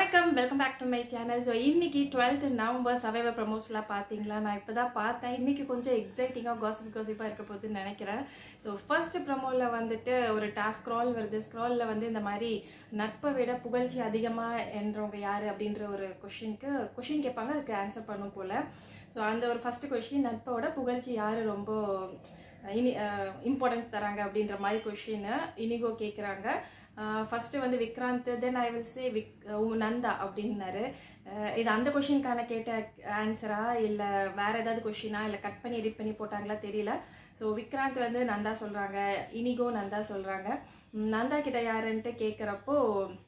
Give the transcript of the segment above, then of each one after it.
வணக்கம் welcome back to my channel so இன்னைக்கு twelfth November Survivor ப்ரமோஷன்லாம் பார்த்தீங்களா நான் இப்போ தான் பார்த்தேன் இன்னைக்கு கொஞ்சம் எக்ஸைட்டிங்காக காசிப் காசிப்பாக இருக்க போகுதுன்னு நினைக்கிறேன் ஸோ ஃபர்ஸ்ட் ப்ரமோவில் வந்துட்டு ஒரு டாஸ்க் ஸ்க்ரால் வருது ஸ்க்ராலில் வந்து இந்த மாதிரி நட்பை விட புகழ்ச்சி அதிகமாக என்றவங்க யார் அப்படின்ற ஒரு கொஷினுக்கு கொஷின் கேட்பாங்க அதுக்கு ஆன்சர் பண்ணும் போல் ஸோ அந்த ஒரு ஃபர்ஸ்ட் கொஷின் நட்போட புகழ்ச்சி யார் ரொம்ப இனி இம்பார்ட்டன்ஸ் தராங்க அப்படின்ற மாதிரி கொஷின் இனிகோ கேட்குறாங்க ஃபர்ஸ்ட் வந்து விக்ராந்த் தென் ஐ வில் சே விக் உ- நந்தா அப்படின்னாரு அஹ் இது அந்த கொஷினுக்கான கேட்ட ஆன்சரா இல்லை வேற ஏதாவது கொஷினா இல்லை கட் பண்ணி எடிட் பண்ணி போட்டாங்களா தெரியல ஸோ விக்ராந்த் வந்து நந்தா சொல்றாங்க இனிகோ நந்தா சொல்றாங்க உம் நந்தா கிட்ட யாருன்ட்டு கேட்குறப்போ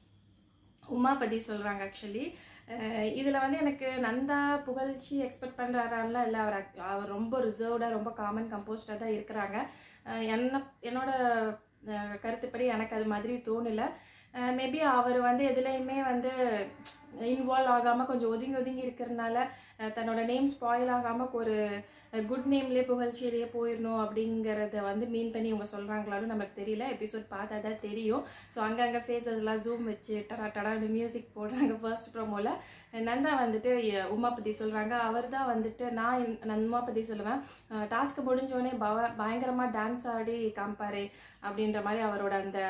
உமாபதி சொல்றாங்க ஆக்சுவலி இதில் வந்து எனக்கு நந்தா புகழ்ச்சி எக்ஸ்பெக்ட் பண்ணுறாரான்லாம் இல்லை அவர் act- அவர் ரொம்ப ரிசர்வ்டாக ரொம்ப காமன் கம்போஸ்டாக தான் இருக்கிறாங்க அஹ் என்ன என்னோட அஹ் கருத்துப்படி எனக்கு அது மாதிரி தோணல மேபி அவர் வந்து எதுலேயுமே வந்து இன்வால்வ் ஆகாமல் கொஞ்சம் ஒதுங்கி ஒதுங்கி இருக்கிறதுனால அஹ் தன்னோட நேம் ஸ்பாயில் ஆகாமல் ஒரு குட் நேம்லேயே புகழ்ச்சியிலேயே போயிடணும் அப்படிங்கிறத வந்து மீன் பண்ணி இவங்க சொல்கிறாங்களான்னு நமக்கு தெரியல எபிசோட் பார்த்தா தான் தெரியும் ஸோ அங்கங்கே ஃபேஸஸ்லாம் ஜூம் வச்சு டடா டடான்னு மியூசிக் போடுறாங்க ஃபர்ஸ்ட் ப்ரோமோவில் நந்தா வந்துட்டு அஹ் உமாபதி சொல்கிறாங்க அவர் தான் வந்துட்டு நான் இந்த- நான் உமாபதி சொல்லுவேன் டாஸ்க் முடிஞ்சோடனே பவ பயங்கரமாக டான்ஸ் ஆடி காமிப்பாரு அப்படின்ற மாதிரி அவரோட அந்த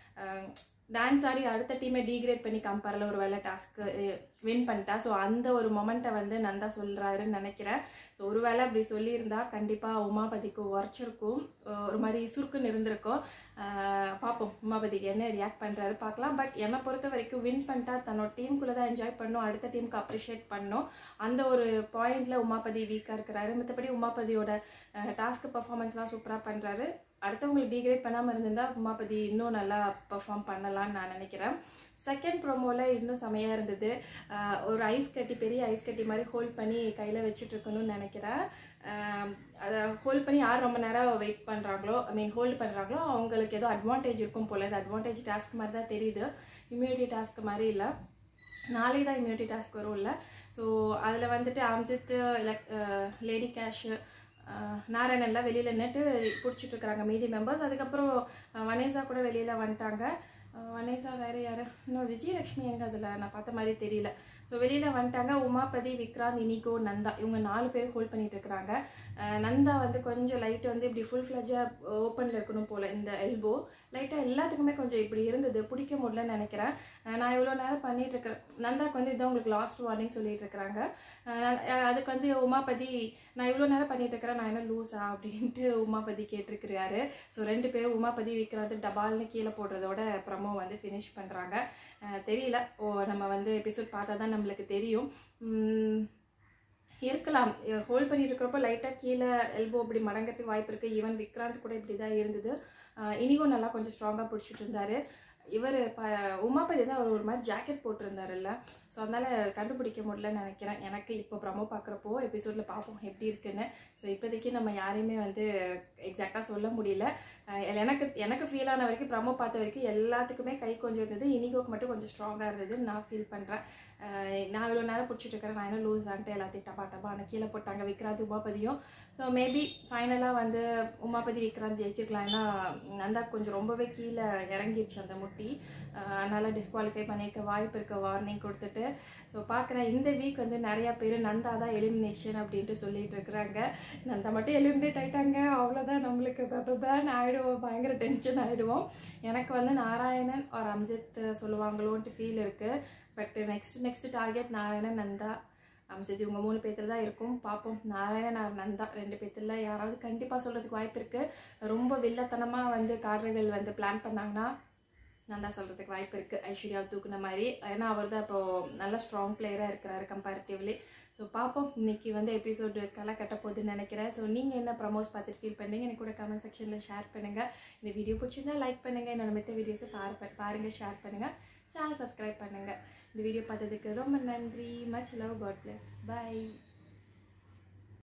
டான்ஸ் ஆடி அடுத்த டீமை டீக்ரேட் பண்ணி காமிப்பார்ல ஒரு வேலை டாஸ்க்கு வின் பண்ணிட்டா ஸோ அந்த ஒரு மொமெண்ட்டை வந்து நந்தா சொல்கிறாருன்னு நினைக்கிறேன் ஸோ ஒருவேளை அப்படி சொல்லியிருந்தா கண்டிப்பாக உமாபதிக்கு உரைச்சிருக்கும் அஹ் ஒரு மாதிரி சுருக்குன்னு இருந்திருக்கும் அஹ் பார்ப்போம் உமாபதிக்கு என்ன ரியாக்ட் பண்ணுறாரு பார்க்கலாம் பட் என்னை பொறுத்த வரைக்கும் வின் பண்ணிட்டா தன்னோட டீமுக்குள்ளே தான் என்ஜாய் பண்ணும் அடுத்த டீமுக்கு அப்ரிஷியேட் பண்ணும் அந்த ஒரு பாயிண்ட்ல உமாபதி வீக்காக இருக்கிறாரு மற்றபடி உமாபதியோட டாஸ்க் பர்ஃபார்மன்ஸ்லாம் சூப்பராக பண்ணுறாரு அடுத்தவங்களுக்கு டீக்ரேட் பண்ணாமல் இருந்திருந்தா உமாபதி இன்னும் நல்லா பெர்ஃபார்ம் பண்ணலாம்னு நான் நினைக்கிறேன் செகண்ட் ப்ரோமோவில் இன்னும் செமையாக இருந்தது அஹ் ஒரு ஐஸ் கட்டி பெரிய ஐஸ் கட்டி மாதிரி ஹோல்ட் பண்ணி கையில் வச்சுட்டு இருக்கணும்னு நினைக்கிறேன் அஹ் அதை ஹோல்ட் பண்ணி யார் ரொம்ப நேரம் வெயிட் பண்ணுறாங்களோ ஐ மீன் ஹோல்ட் பண்ணுறாங்களோ அவங்களுக்கு ஏதோ அட்வான்டேஜ் இருக்கும் போல இது அட்வான்டேஜ் டாஸ்க் மாதிரி தான் தெரியுது இம்யூனிட்டி டாஸ்க் மாதிரி இல்லை நாளைக்கு தான் இம்யூனிட்டி டாஸ்க் வரும் இல்லை ஸோ அதில் வந்துட்டு அம்ஜித் லக் லேடி கேஷு நாராயணன் எல்லாம் வெளியில் நின்று பிடிச்சிட்டு இருக்கிறாங்க மீதி மெம்பர்ஸ் அதுக்கப்புறம் அஹ், வனேசா கூட வெளியில் வந்துட்டாங்க அஹ், வனேசா வேற யாரு இன்னும் விஜயலட்சுமி எங்க அதில் நான் பார்த்த மாதிரி தெரியல ஸோ வெளியில் வந்துட்டாங்க உமாபதி விக்ராந்த் இனிகோ நந்தா இவங்க நாலு பேர் ஹோல்ட் பண்ணிட்டு இருக்கிறாங்க அஹ், நந்தா வந்து கொஞ்சம் லைட் வந்து இப்படி ஃபுல் ஃப்ளஜாக ஓப்பனில் இருக்கணும் போல் இந்த எல்போ லைட்டாக எல்லாத்துக்குமே கொஞ்சம் இப்படி இருந்தது பிடிக்க முடியலன்னு நினைக்கிறேன் அஹ், நான் இவ்வளோ நேரம் பண்ணிட்டு இருக்கிறேன் நந்தாக்கு வந்து இதான் உங்களுக்கு லாஸ்ட் வார்னிங் சொல்லிட்டு இருக்கிறாங்க அஹ், அஹ், அதுக்கு வந்து உமாபதி நான் இவ்வளோ நேரம் பண்ணிட்டு இருக்கிறேன் நான் என்ன லூஸா அப்படின்ட்டு உமாபதி கேட்டிருக்கிறாரு ஸோ ரெண்டு பேரும் உமாபதி விக்ராந்த் டபால்னு கீழே போடுறதோட ப்ரமோ வந்து ஃபினிஷ் பண்ணுறாங்க தெரியல ஓ நம்ம வந்து எபிசோட் பார்த்தா தான் நம்மளுக்கு தெரியும் உம், இருக்கலாம் ஹோல்ட் பண்ணிட்டு இருக்கிறப்போ லைட்டாக கீழே எல்போ இப்படி மடங்கிறதுக்கு வாய்ப்பு இருக்குது ஈவன் விக்ராந்த் கூட இப்படி தான் இருந்தது அஹ் இனிகோ நல்லா கொஞ்சம் ஸ்ட்ராங்காக பிடிச்சிட்டு இருந்தாரு இவர் ப உமாபதி தான் அவர் ஒரு மாதிரி ஜாக்கெட் போட்டிருந்தாருல்ல ஸோ அதனால் கண்டுபிடிக்க முடியலன்னு நினைக்கிறேன் எனக்கு இப்போ ப்ரமோ பார்க்குறப்போ எபிசோடில் பார்ப்போம் எப்படி இருக்குன்னு ஸோ இப்போதைக்கு நம்ம யாரையுமே வந்து எக்ஸாக்டாக சொல்ல முடியல அஹ் எனக்கு எனக்கு ஃபீல் ஆன வரைக்கும் ப்ரமோ பார்த்த வரைக்கும் எல்லாத்துக்குமே கை கொஞ்சம் இருந்தது இனிகோக்கு மட்டும் கொஞ்சம் ஸ்ட்ராங்காக இருந்ததுன்னு நான் ஃபீல் பண்ணுறேன் நான் இவ்வளோ நேரம் பிடிச்சிட்டு இருக்கிறேன் நான் என்ன லூஸ் ஆன்ட்டு எல்லாத்தையும் டபா டபான்னு கீழே போட்டாங்க விக்ராந்த் உமாபதியும் ஸோ மேபி ஃபைனலாக வந்து உமாபதி விக்ராந்த் ஜெயிச்சிருக்கலாம் ஏன்னா நந்தா கொஞ்சம் ரொம்பவே கீழே இறங்கிருச்சு அந்த முட்டி அஹ் அதனால டிஸ்குவாலிஃபை பண்ணியிருக்க வாய்ப்பு இருக்க வார்னிங் கொடுத்துட்டு ஸோ பார்க்குறேன் இந்த வீக் வந்து நிறையா பேர் நந்தா தான் எலிமினேஷன் அப்படின்ட்டு சொல்லிட்டு இருக்கிறாங்க நந்தா மட்டும் எலிமினேட் ஆயிட்டாங்க அவ்வளோதான் நம்மளுக்கு பேன் ஆகிடுவோம் பயங்கர டென்ஷன் ஆகிடுவோம் எனக்கு வந்து நாராயணன் ஒரு அம்ஜித் சொல்லுவாங்களோன்ட்டு ஃபீல் இருக்குது but next next target Narayanan Nanda Amjith இவங்க மூணு பேர்த்துல தான் இருக்கும் பார்ப்போம் நாராயணன் ஆர் நந்தா ரெண்டு பேர்த்துல யாராவது கண்டிப்பாக சொல்கிறதுக்கு வாய்ப்பு இருக்குது ரொம்ப வில்லத்தனமாக வந்து காரர்கள் வந்து பிளான் பண்ணாங்கன்னா நந்தா சொல்கிறதுக்கு வாய்ப்பு இருக்குது ஐஸ்வர்யா தூக்குன மாதிரி ஏன்னா அவர் தான் இப்போ நல்ல ஸ்ட்ராங் பிளேயராக இருக்கிறாரு கம்பேரிட்டிவ்லி ஸோ பார்ப்போம் இன்னைக்கு வந்து எபிசோடு களை கட்ட போகுதுன்னு நினைக்கிறேன் ஸோ நீங்கள் என்ன ப்ரமோஸ் பார்த்துட்டு ஃபீல் பண்ணீங்க எனக்கு கூட கமெண்ட் செக்ஷனில் ஷேர் பண்ணுங்கள் இந்த வீடியோ பிடிச்சிருந்தா லைக் பண்ணுங்கள் என்னோட மித்த வீடியோஸை பாரு பாருங்கள் ஷேர் பண்ணுங்கள் சேனல் சப்ஸ்கிரைப் பண்ணுங்கள் இந்த வீடியோ பார்த்ததுக்கு ரொம்ப நன்றி much love God bless by